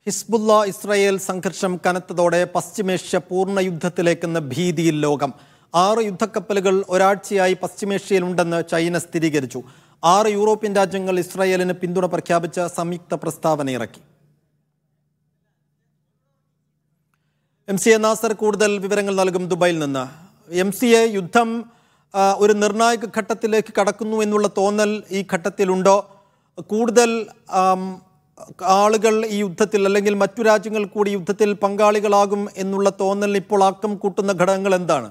Hezbollah Israel സംഘർഷം കനത്തതോടെ പശ്ചിമേഷ്യ പൂർണ്ണ യുദ്ധത്തിലേക്കെന്ന ഭീതിയിൽ ലോകം ആറ് യുദ്ധക്കപ്പലുകൾ ഒരാഴ്ചയായി പശ്ചിമേഷ്യയിലുണ്ടെന്ന് ചൈന സ്ഥിരീകരിച്ചു ആറ് യൂറോപ്യൻ രാജ്യങ്ങൾ ഇസ്രായേലിന് പിന്തുണ പ്രഖ്യാപിച്ച സംയുക്ത പ്രസ്താവന ഇറക്കി എം സി എ നാസർ കൂടുതൽ വിവരങ്ങൾ നൽകും ദുബായിൽ നിന്ന് എം സി എ യുദ്ധം ആ, ഒരു നിർണായക ഘട്ടത്തിലേക്ക് കടക്കുന്നു എന്നുള്ള തോന്നൽ ഈ ഘട്ടത്തിലുണ്ടോ കൂടുതൽ ആം, ആളുകൾ ഈ യുദ്ധത്തിൽ അല്ലെങ്കിൽ മറ്റു രാജ്യങ്ങൾ കൂടി യുദ്ധത്തിൽ പങ്കാളികളാകും എന്നുള്ള തോന്നലിന് ഇപ്പോൾ ആക്കം കൂട്ടുന്ന ഘടകങ്ങൾ എന്താണ്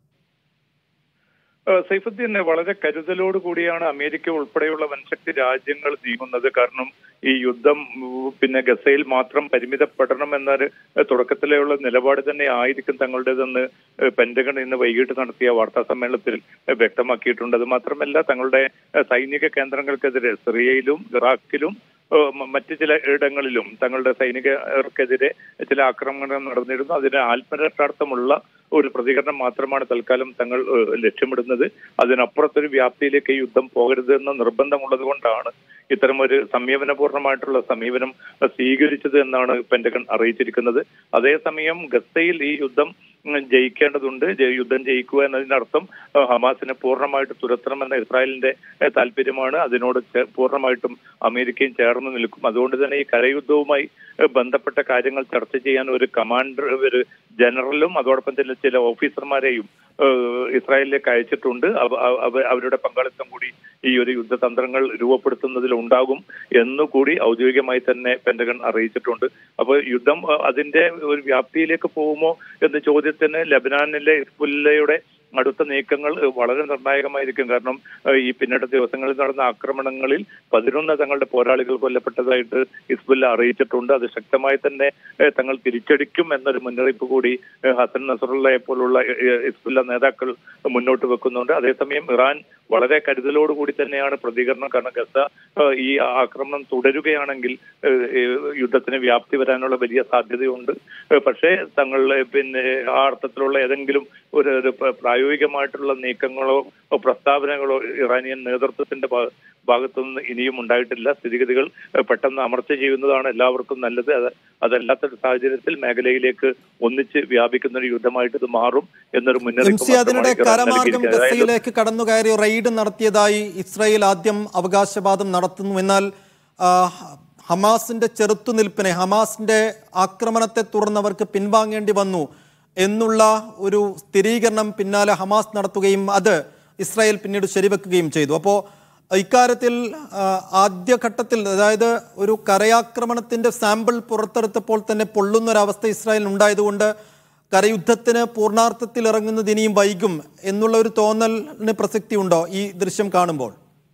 ഏഹ് സൈഫുദ്ദീൻ വളരെ കരുതലോട് കൂടിയാണ് അമേരിക്ക ഉൾപ്പെടെയുള്ള വൻശക്തി രാജ്യങ്ങൾ നീങ്ങുന്നത് കാരണം ഈ യുദ്ധം ഉം, പിന്നെ ഗസയിൽ മാത്രം പരിമിതപ്പെടണം എന്നൊരു ഏഹ് തുടക്കത്തിലെയുള്ള നിലപാട് തന്നെ ആയിരിക്കും തങ്ങളുടേതെന്ന് ഏഹ് പെന്റഗൺ ഇന്ന് വൈകിട്ട് നടത്തിയ വാർത്താ സമ്മേളനത്തിൽ ഏഹ് വ്യക്തമാക്കിയിട്ടുണ്ട് അത് മാത്രമല്ല തങ്ങളുടെ ഏഹ് സൈനിക കേന്ദ്രങ്ങൾക്കെതിരെ സിറിയയിലും ഇറാഖിലും ഏഹ് മ- മറ്റ് ചില ഇടങ്ങളിലും തങ്ങളുടെ സൈനികർക്കെതിരെ ചില ആക്രമണങ്ങൾ നടന്നിരുന്നു അതിന് ആത്മരക്ഷാർത്ഥമുള്ള ഒരു പ്രതികരണം മാത്രമാണ് തൽക്കാലം തങ്ങൾ ഏഹ് ലക്ഷ്യമിടുന്നത് അതിനപ്പുറത്തൊരു വ്യാപ്തിയിലേക്ക് ഈ യുദ്ധം പോകരുത് എന്ന നിർബന്ധമുള്ളത് കൊണ്ടാണ് ഇത്തരം ഒരു സംയമനപൂർണ്ണമായിട്ടുള്ള സമീപനം ഏഹ് സ്വീകരിച്ചത് എന്നാണ് പെന്റഗൺ അറിയിച്ചിരിക്കുന്നത് അതേസമയം ഗസയിൽ ഈ യുദ്ധം ഉം, ജയിക്കേണ്ടതുണ്ട് ജയ- യുദ്ധം ജയിക്കുക എന്നതിനർത്ഥം ഏഹ് ഹമാസിനെ പൂർണ്ണമായിട്ട് തുരത്തണമെന്ന ഇസ്രായേലിന്റെ ഏഹ് താല്പര്യമാണ് അതിനോട് ചേ- പൂർണ്ണമായിട്ടും അമേരിക്കയും ചേർന്ന് നിൽക്കും അതുകൊണ്ട് തന്നെ ഈ കരയുദ്ധവുമായി ഏഹ് ബന്ധപ്പെട്ട കാര്യങ്ങൾ ചർച്ച ചെയ്യാൻ ഒരു കമാൻഡർ ഒരു ജനറലും അതോടൊപ്പം തന്നെ ചില ഓഫീസർമാരെയും ഏഹ് ഇസ്രായേലിലേക്ക് അയച്ചിട്ടുണ്ട് അവ- അവ- അവരുടെ പങ്കാളിത്തം കൂടി ഈ ഒരു യുദ്ധതന്ത്രങ്ങൾ രൂപപ്പെടുത്തുന്നതിൽ ഉണ്ടാകും എന്നുകൂടി ഔദ്യോഗികമായി തന്നെ പെന്റഗൺ അറിയിച്ചിട്ടുണ്ട് അപ്പോൾ യുദ്ധം അഹ് അതിന്റെ ഒരു വ്യാപ്തിയിലേക്ക് പോകുമോ എന്ന ചോദ്യത്തിന് ലബനാനിലെ ഹിസ്ബുല്ലയുടെ അടുത്ത നീക്കങ്ങൾ ഏഹ് വളരെ നിർണായകമായിരിക്കും കാരണം ഏഹ് ഈ പിന്നിട്ട ദിവസങ്ങളിൽ നടന്ന ആക്രമണങ്ങളിൽ പതിനൊന്ന് തങ്ങളുടെ പോരാളികൾ കൊല്ലപ്പെട്ടതായിട്ട് ഹിസ്ബുല്ല അറിയിച്ചിട്ടുണ്ട് അത് ശക്തമായി തന്നെ ഏഹ് തങ്ങൾ തിരിച്ചടിക്കും എന്നൊരു മുന്നറിയിപ്പ് കൂടി ഏഹ് ഹസൻ നസറുള്ളയെ പോലുള്ള ഏഹ് ഹിസ്ബുല്ല നേതാക്കൾ മുന്നോട്ട് വെക്കുന്നുണ്ട് അതേസമയം ഇറാൻ വളരെ കരുതലോടുകൂടി തന്നെയാണ് പ്രതികരണം കാരണം ഗസ ഏഹ് ഈ ആക്രമണം തുടരുകയാണെങ്കിൽ ഏഹ് ഏഹ് യുദ്ധത്തിന് വ്യാപ്തി വരാനുള്ള വലിയ സാധ്യതയുണ്ട് ഏഹ് പക്ഷേ തങ്ങൾ ഏഹ് പിന്നെ ആ അർത്ഥത്തിലുള്ള ഏതെങ്കിലും ഒരു ഒരു പ്ര- പ്രായോഗികമായിട്ടുള്ള നീക്കങ്ങളോ പ്രസ്താവനകളോ ഇറാനിയൻ നേതൃത്വത്തിന്റെ ഭാ- ഭാഗത്തുനിന്ന് ഇനിയും ഉണ്ടായിട്ടില്ല സ്ഥിതിഗതികൾ ഏഹ് പെട്ടെന്ന് അമർച്ച ചെയ്യുന്നതാണ് എല്ലാവർക്കും നല്ലത് അത് അതല്ലാത്ത ഒരു സാഹചര്യത്തിൽ മേഖലയിലേക്ക് ഒന്നിച്ച് വ്യാപിക്കുന്ന ഒരു യുദ്ധമായിട്ട് ഇത് മാറും എന്നൊരു എം മുന്നറിയിപ്പ് സി അതിനിടെ മാത്രമാണ് ഇറാൻ കരമാർഗം നൽകിയിരിക്കുന്നത്. അതായത് ഗസയിലേക്ക് കടന്നു കയറി റെയ്ഡ് നടത്തിയതായി ഇസ്രായേൽ ആദ്യം അവകാശവാദം നടത്തുന്നു എന്നാൽ ആ, ഹമാസിന്റെ ചെറുത്തുനിൽപ്പിനെ ഹമാസിന്റെ ആക്രമണത്തെ തുടർന്ന് അവർക്ക് പിൻവാങ്ങേണ്ടി വന്നു എന്നുള്ള ഒരു സ്ഥിരീകരണം പിന്നാലെ ഹമാസ് നടത്തുകയും അത് ഇസ്രായേൽ പിന്നീട് ശരിവെക്കുകയും ചെയ്തു അപ്പോൾ ഇക്കാര്യത്തിൽ ആ, ആദ്യഘട്ടത്തിൽ അതായത് ഒരു കരയാക്രമണത്തിന്റെ സാമ്പിൾ പുറത്തെടുത്തപ്പോൾ തന്നെ പൊള്ളുന്നൊരവസ്ഥ ഇസ്രായേലിന് ഉണ്ടായതുകൊണ്ട് കരയുദ്ധത്തിന് പൂർണ്ണാർത്ഥത്തിൽ ഇറങ്ങുന്നത് ഇനിയും വൈകും എന്നുള്ള ഒരു തോന്നലിന് പ്രസക്തി ഉണ്ടോ ഈ ദൃശ്യം കാണുമ്പോൾ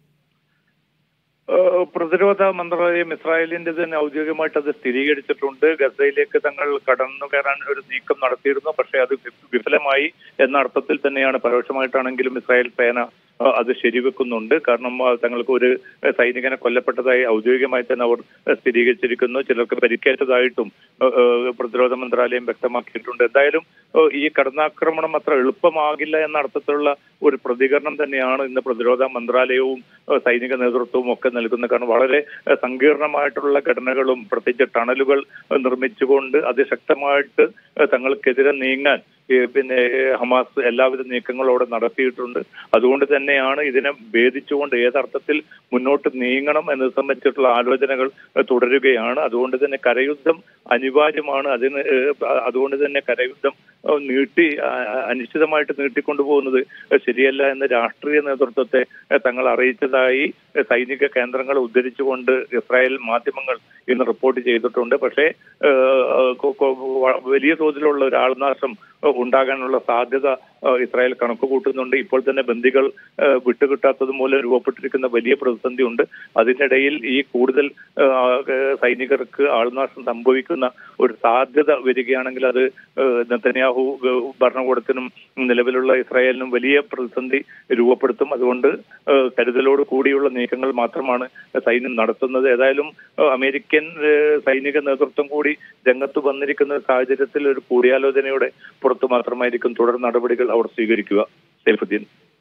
ഏഹ് പ്രതിരോധ മന്ത്രാലയം ഇസ്രായേലിന്റെ തന്നെ ഔദ്യോഗികമായിട്ട് അത് സ്ഥിരീകരിച്ചിട്ടുണ്ട് ഗസയിലേക്ക് തങ്ങൾ കടന്നു കയറാൻ ഒരു നീക്കം നടത്തിയിരുന്നു പക്ഷേ അത് വി- വിഫലമായി എന്ന അർത്ഥത്തിൽ തന്നെയാണ് പരോക്ഷമായിട്ടാണെങ്കിലും ഇസ്രായേൽ സേന ഏഹ് അത് ശരിവെക്കുന്നുണ്ട് കാരണം ആ, തങ്ങൾക്ക് ഒരു ഏഹ് സൈനികനെ കൊല്ലപ്പെട്ടതായി ഔദ്യോഗികമായി തന്നെ അവർ ഏഹ് സ്ഥിരീകരിച്ചിരിക്കുന്നു ചിലർക്ക് പരിക്കേറ്റതായിട്ടും ഏഹ് ഏഹ് പ്രതിരോധ മന്ത്രാലയം വ്യക്തമാക്കിയിട്ടുണ്ട് എന്തായാലും ഏഹ് ഈ കടന്നാക്രമണം അത്ര എളുപ്പമാകില്ല എന്ന അർത്ഥത്തിലുള്ള ഒരു പ്രതികരണം തന്നെയാണ് ഇന്ന് പ്രതിരോധ മന്ത്രാലയവും ഏഹ് സൈനിക നേതൃത്വവും ഒക്കെ നൽകുന്നത് കാരണം വളരെ ഏഹ് സങ്കീർണമായിട്ടുള്ള ഘടനകളും പ്രത്യേകിച്ച് ടണലുകൾ ഏഹ് നിർമ്മിച്ചുകൊണ്ട് അതിശക്തമായിട്ട് ഏഹ് തങ്ങൾക്കെതിരെ നീങ്ങാൻ ഈ പിന്നെ ഏഹ് ഹമാസ് എല്ലാവിധ നീക്കങ്ങളോടെ നടത്തിയിട്ടുണ്ട് അതുകൊണ്ട് തന്നെയാണ് ഇതിനെ ഭേദിച്ചുകൊണ്ട് ഏതർത്ഥത്തിൽ മുന്നോട്ട് നീങ്ങണം എന്നത് സംബന്ധിച്ചിട്ടുള്ള ആലോചനകൾ ഏഹ് തുടരുകയാണ് അതുകൊണ്ട് തന്നെ കരയുദ്ധം അനിവാര്യമാണ് അതിന് ഏഹ് അതുകൊണ്ട് തന്നെ കരയുദ്ധം ഏഹ് നീട്ടി ആ, അനിശ്ചിതമായിട്ട് നീട്ടിക്കൊണ്ടുപോകുന്നത് ശരിയല്ല എന്ന് രാഷ്ട്രീയ നേതൃത്വത്തെ ഏഹ് തങ്ങൾ അറിയിച്ചതായി ഏഹ് സൈനിക കേന്ദ്രങ്ങൾ ഉദ്ധരിച്ചുകൊണ്ട് ഇസ്രായേൽ മാധ്യമങ്ങൾ ഇന്ന് റിപ്പോർട്ട് ചെയ്തിട്ടുണ്ട് പക്ഷേ ഏഹ് കൊ- കൊ- വ- വലിയ തോതിലുള്ള ഒരു ആൾനാശം ഏഹ് ഉണ്ടാകാനുള്ള സാധ്യത ഏഹ് ഇസ്രായേൽ കണക്ക് കൂട്ടുന്നുണ്ട് ഇപ്പോൾ തന്നെ ബന്ദികൾ ഏഹ് വിട്ടുകിട്ടാത്തത് മൂലം രൂപപ്പെട്ടിരിക്കുന്ന വലിയ പ്രതിസന്ധി ഉണ്ട് അതിനിടയിൽ ഈ കൂടുതൽ ഏഹ് ഏഹ് സൈനികർക്ക് ആൾനാശം സംഭവിക്കുന്ന ഒരു സാധ്യത വരികയാണെങ്കിൽ അത് ഏഹ് നെതന്യാഹു ഏഹ് ഭരണകൂടത്തിനും നിലവിലുള്ള ഇസ്രായേലിനും വലിയ പ്രതിസന്ധി രൂപപ്പെടുത്തും അതുകൊണ്ട് ഏഹ് കരുതലോട് കൂടിയുള്ള നീക്കങ്ങൾ മാത്രമാണ് സൈന്യം നടത്തുന്നത് ഏതായാലും ഏഹ് അമേരിക്കൻ ഏഹ് സൈനിക നേതൃത്വം കൂടി രംഗത്ത് വന്നിരിക്കുന്ന സാഹചര്യത്തിൽ ഒരു കൂടിയാലോചനയുടെ പുറത്ത് മാത്രമായിരിക്കും തുടർ നടപടികൾ അവർ സ്വീകരിക്കുക സൈഫുദ്ദീൻ